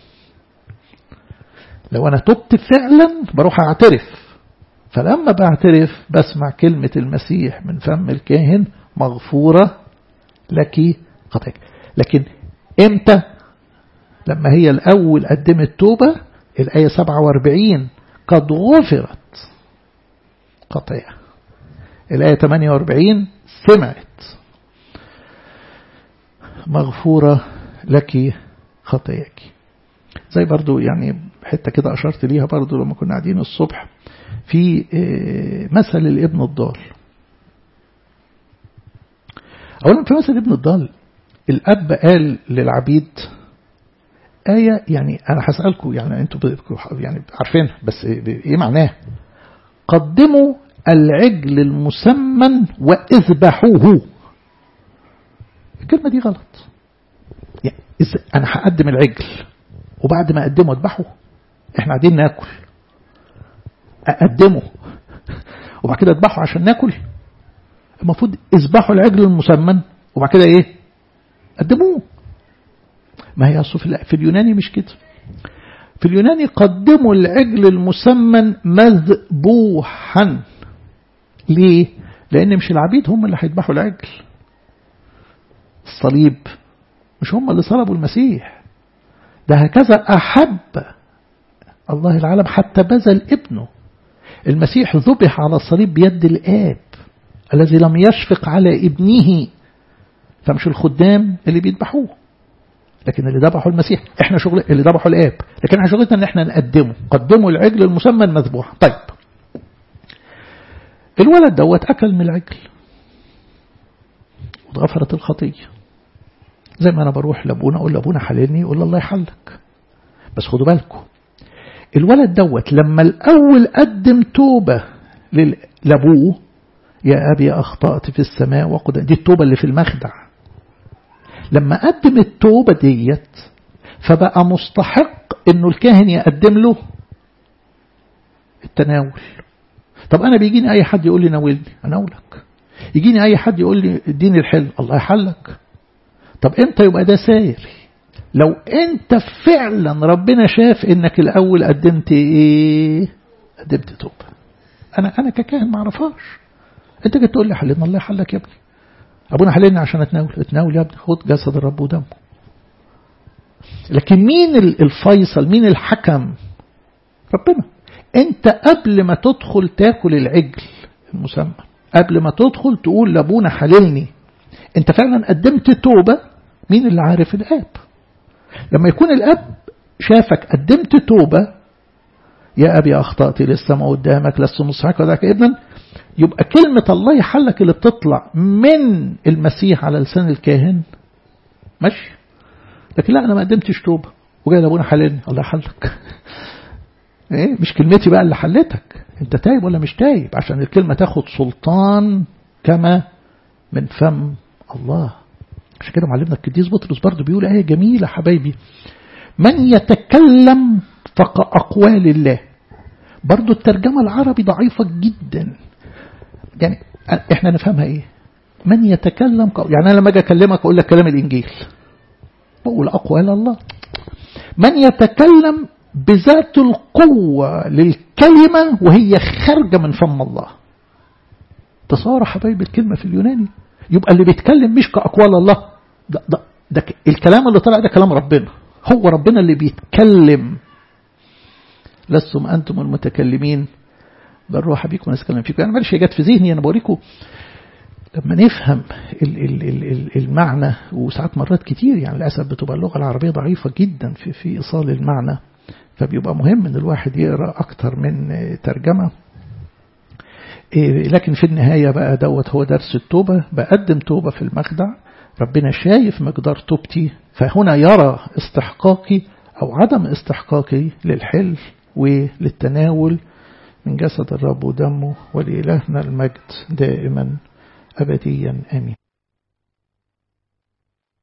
لو أنا تبت فعلا بروح أعترف فلما بعترف بسمع كلمة المسيح من فم الكاهن مغفورة لك خطاياك لكن امتى لما هي الأول قدمت توبة الآية 47 قد غفرت خطاياها الآية 48 سمعت مغفورة لك خطاياك زي برضو يعني حتة كده أشرت ليها برضو لما كنا قاعدين الصبح في مثل الابن الضال أولا في مثل الابن الضال الأب قال للعبيد آية يعني أنا هسألكم يعني أنتوا يعني عارفين بس إيه معناه قدموا العجل المسمن وإذبحوه الكلمة دي غلط يعني أنا هقدم العجل وبعد ما أقدمه أذبحه إحنا قاعدين ناكل أقدمه وبعد كده أذبحه عشان ناكل المفروض اذبحوا العجل المسمن وبعد كده إيه قدموه ما هي أصل في اليوناني مش كده في اليوناني قدموا العجل المسمن مذبوحا ليه؟ لأن مش العبيد هم اللي هيذبحوا العجل الصليب مش هم اللي صلبوا المسيح ده هكذا أحب الله العالم حتى بذل ابنه المسيح ذبح على الصليب بيد الآب الذي لم يشفق على ابنه فمش الخدام اللي بيذبحوه لكن اللي ذبحوا المسيح احنا شغل اللي ذبحوا الاب لكن احنا شغلتنا ان احنا نقدمه قدموا العجل المسمى المذبوح طيب الولد دوت اكل من العجل واتغفرت الخطيه زي ما انا بروح لابونا اقول لابونا حللني يقول الله يحلك بس خدوا بالكم الولد دوت لما الاول قدم توبه لابوه يا ابي اخطات في السماء وقد دي التوبه اللي في المخدع لما قدم التوبة ديت فبقى مستحق انه الكاهن يقدم له التناول طب انا بيجيني اي حد يقول لي ناولني اناولك يجيني اي حد يقول لي اديني الحل الله يحلك طب امتى يبقى ده ساير لو انت فعلا ربنا شاف انك الاول قدمت ايه قدمت توبة انا انا ككاهن ما اعرفهاش انت جيت تقول لي حللنا الله يحلك يا ابني أبونا حللني عشان أتناول أتناول يا ابني خد جسد الرب ودمه لكن مين الفيصل مين الحكم ربنا انت قبل ما تدخل تاكل العجل المسمى قبل ما تدخل تقول لابونا حللني انت فعلا قدمت توبة مين اللي عارف الاب لما يكون الاب شافك قدمت توبة يا أبي أخطأت لسه ما قدامك لست مصحك وذاك ابنا يبقى كلمة الله يحلك اللي بتطلع من المسيح على لسان الكاهن ماشي لكن لا أنا ما قدمتش توبة وجاي لابونا حللني الله يحلك ايه مش كلمتي بقى اللي حلتك انت تايب ولا مش تايب عشان الكلمة تاخد سلطان كما من فم الله عشان كده معلمنا القديس بطرس برضه بيقول ايه جميلة حبايبي من يتكلم فكأقوال الله برضو الترجمة العربي ضعيفة جدا يعني احنا نفهمها ايه من يتكلم ك... يعني انا لما اجي اكلمك اقول لك كلام الانجيل بقول اقوال الله من يتكلم بذات القوة للكلمة وهي خارجة من فم الله تصور حبايب الكلمة في اليوناني يبقى اللي بيتكلم مش كأقوال الله ده, ده, ده الكلام اللي طلع ده كلام ربنا هو ربنا اللي بيتكلم لستم أنتم المتكلمين بل روح بيكم نتكلم فيكم يعني معلش جت في ذهني أنا بوريكم لما نفهم ال ال ال المعنى وساعات مرات كتير يعني للأسف بتبقى اللغة العربية ضعيفة جدا في, في إيصال المعنى فبيبقى مهم ان الواحد يقرأ أكتر من ترجمة لكن في النهاية بقى دوت هو درس التوبة بقدم توبة في المخدع ربنا شايف مقدار توبتي فهنا يرى استحقاقي أو عدم استحقاقي للحل وللتناول من جسد الرب ودمه ولإلهنا المجد دائما أبديا آمين